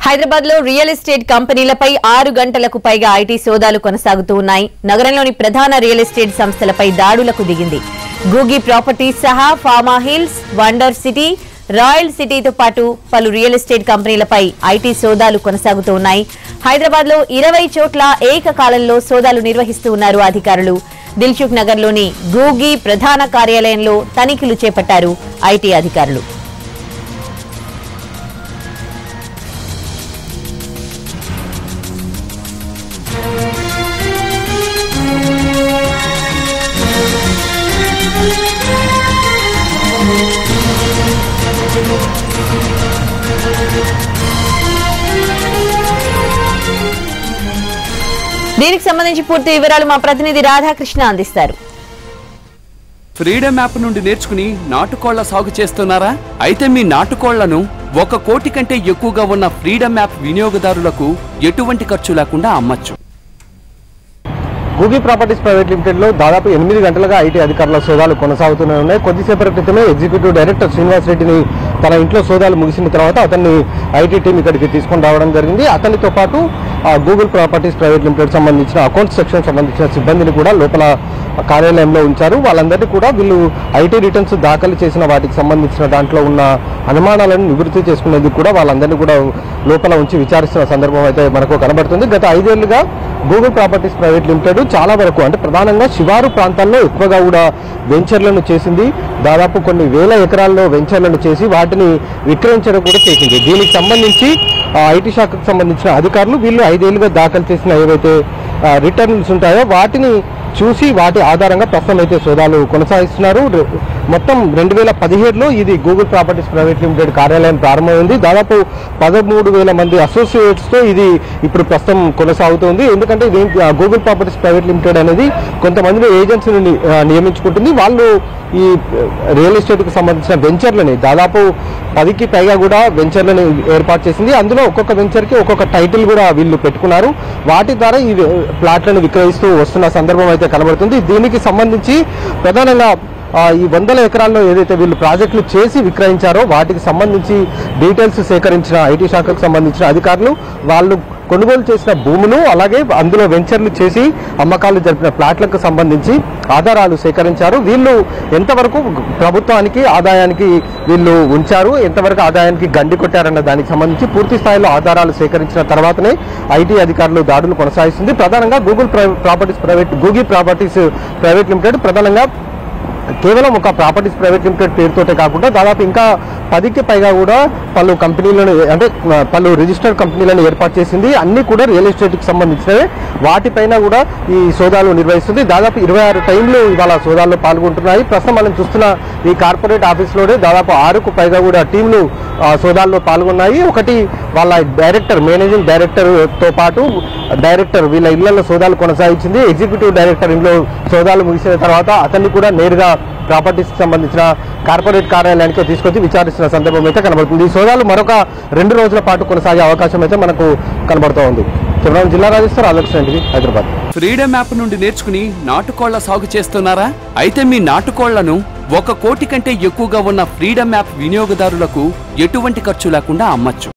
హైదరాబాద్ లో real estate కంపెనీలపై ఆరు గంటలకు పైగా ఐటీ సోదాలు కొనసాగుతూ ఉన్నాయి నగరంలోని ప్రధాన రియల్ ఎస్టేట్ సంస్థలపై దాడులకు దిగింది గూగి ప్రాపర్టీస్ సహా pharma hills wonder city royal సిటీతో పాటు పలు రియల్ ఎస్టేట్ కంపెనీలపై ఐటీ సోదాలు కొనసాగుతూ ఉన్నాయి హైదరాబాద్ లో ఇరవై చోట్ల ఏకకాలంలో సోదాలు నిర్వహిస్తూ ఉన్నారు అధికారులు దిల్సుఖ్ నగర్ లోని గూగి ప్రధాన కార్యాలయంలో తనిఖీలు చేపట్టారు ఐటీ అధికారులు దీనికి సంబంధించి పూర్తి వివరాలు మా ప్రతినిధి రాధాకృష్ణ అందిస్తారు ఫ్రీడమ్ యాప్ నుండి నేర్చుకుని నాటుకోళ్ల సాగు చేస్తున్నారా అయితే మీ నాటుకోళ్లను ఒక కోటి కంటే ఎక్కువగా ఉన్న ఫ్రీడమ్ యాప్ వినియోగదారులకు ఎటువంటి ఖర్చు లేకుండా అమ్మచ్చు గూగి ప్రాపర్టీస్ ప్రైవేట్ లిమిటెడ్ లో దాదాపు ఎనిమిది గంటలుగా ఐటీ అధికారుల సోదాలు కొనసాగుతూనే ఉన్నాయి కొద్దిసేపటి క్రితమే ఎగ్జిక్యూటివ్ డైరెక్టర్ శ్రీనివాస్ రెడ్డిని తన ఇంట్లో సోదాలు ముగిసిన తర్వాత అతన్ని ఐటీ టీం ఇక్కడికి తీసుకొని రావడం జరిగింది అతనితో పాటు ఆ, గూగుల్ ప్రాపర్టీస్ ప్రైవేట్ లిమిటెడ్ సంబంధించిన అకౌంట్ సెక్షన్ సంబంధించిన సిబ్బందిని కూడా లోపల కార్యాలయంలో ఉంచారు వాళ్ళందరినీ కూడా వీళ్ళు ఐటీ రిటర్న్స్ దాఖలు చేసిన వాటికి సంబంధించిన దాంట్లో ఉన్న అనుమానాలను నివృత్తి చేసుకునేందుకు కూడా వాళ్ళందరినీ కూడా లోపల ఉంచి విచారిస్తున్న సందర్భం అయితే మనకు కనబడుతుంది గత ఐదేళ్లుగా గూగుల్ ప్రాపర్టీస్ ప్రైవేట్ లిమిటెడ్ చాలా వరకు అంటే ప్రధానంగా శివారు ప్రాంతాల్లో ఎక్కువగా కూడా వెంచర్లను చేసింది దాదాపు కొన్ని వేల ఎకరాల్లో వెంచర్లను చేసి వాటిని విక్రయించడం కూడా చేసింది దీనికి సంబంధించి ఆ, ఐటీ శాఖకు సంబంధించిన అధికారులు వీళ్ళు ఐదేళ్లుగా దాఖలు చేసిన ఏవైతే ఆ, రిటర్న్స్ ఉంటాయో వాటిని చూసి వాటి ఆధారంగా ప్రస్తుతం అయితే సోదాలు కొనసాగిస్తున్నారు రె- మొత్తం రెండు వేల పదిహేడులో ఇది గూగుల్ ప్రాపర్టీస్ ప్రైవేట్ లిమిటెడ్ కార్యాలయం ప్రారంభమైంది దాదాపు పదమూడు వేల మంది అసోసియేట్స్ తో ఇది ఇప్పుడు ప్రస్తుతం కొనసాగుతుంది ఎందుకంటే ఇది ఆ, గూగుల్ ప్రాపర్టీస్ ప్రైవేట్ లిమిటెడ్ అనేది కొంతమంది ఏజెంట్స్ నియమించుకుంటుంది వాళ్ళు ఈ రియల్ ఎస్టేట్ కి సంబంధించిన వెంచర్లని దాదాపు పదికి పైగా కూడా వెంచర్లను ఏర్పాటు చేసింది అందులో ఒక్కొక్క వెంచర్ కి ఒక్కొక్క టైటిల్ కూడా వీళ్ళు పెట్టుకున్నారు వాటి ద్వారా ఈ ప్లాట్లను విక్రయిస్తూ వస్తున్న సందర్భం అయితే కనబడుతుంది దీనికి సంబంధించి ప్రధానంగా ఆ, ఈ వందల ఎకరాల్లో ఏదైతే వీళ్ళు ప్రాజెక్టులు చేసి విక్రయించారో వాటికి సంబంధించి డీటెయిల్స్ సేకరించిన ఐటీ శాఖకు సంబంధించిన అధికారులు వాళ్ళు కొనుగోలు చేసిన భూములు అలాగే అందులో వెంచర్లు చేసి అమ్మకాలు జరిపిన ప్లాట్లకు సంబంధించి ఆధారాలు సేకరించారు వీళ్ళు ఎంతవరకు ప్రభుత్వానికి ఆదాయానికి వీళ్ళు ఉంచారు ఎంతవరకు ఆదాయానికి గండి కొట్టారన్న దానికి సంబంధించి పూర్తి స్థాయిలో ఆధారాలు సేకరించిన తర్వాతనే ఐటీ అధికారులు దాడులు కొనసాగిస్తుంది ప్రధానంగా గూగుల్ ప్రాపర్టీస్ ప్రైవేట్ గూగీ ప్రాపర్టీస్ ప్రైవేట్ లిమిటెడ్ ప్రధానంగా కేవలం ఒక ప్రాపర్టీస్ ప్రైవేట్ లిమిటెడ్ పేరుతోటే కాకుండా దాదాపు ఇంకా పదికి పైగా కూడా పలు కంపెనీలను అంటే ఆ, పలు రిజిస్టర్డ్ కంపెనీలను ఏర్పాటు చేసింది అన్ని కూడా రియల్ ఎస్టేట్కి సంబంధించినవే వాటిపైన కూడా ఈ సోదాలు నిర్వహిస్తుంది దాదాపు ఇరవై ఆరు టైంలు ఇవాళ సోదాల్లో పాల్గొంటున్నాయి ప్రస్తుతం మనం చూస్తున్న ఈ కార్పొరేట్ ఆఫీస్లోనే దాదాపు ఆరుకు పైగా కూడా టీంలు ఆ, సోదాల్లో పాల్గొన్నాయి ఒకటి వాళ్ళ డైరెక్టర్ మేనేజింగ్ డైరెక్టర్ తో పాటు డైరెక్టర్ వీళ్ళ ఇళ్లలో సోదాలు కొనసాగించింది ఎగ్జిక్యూటివ్ డైరెక్టర్ ఇంట్లో సోదాలు ముగిసిన తర్వాత అతన్ని కూడా నేరుగా ప్రాపర్టీస్ సంబంధించిన కార్పొరేట్ కార్యాలయానికి తీసుకొచ్చి విచారిస్తున్న సందర్భం అయితే కనబడుతుంది ఈ సోదాలు మరొక రెండు రోజుల పాటు కొనసాగే అవకాశం అయితే మనకు కనబడుతూ ఉంది చివరి జిల్లా రాజేశ్వర్ ఆలోచన హైదరాబాద్ ఫ్రీడమ్ యాప్ నుండి నేర్చుకుని నాటుకోళ్ల సాగు చేస్తున్నారా అయితే మీ నాటుకోళ్లను ఒక కోటి కంటే ఎక్కువగా ఉన్న ఫ్రీడమ్ యాప్ వినియోగదారులకు ఎటువంటి ఖర్చు లేకుండా అమ్మచ్చు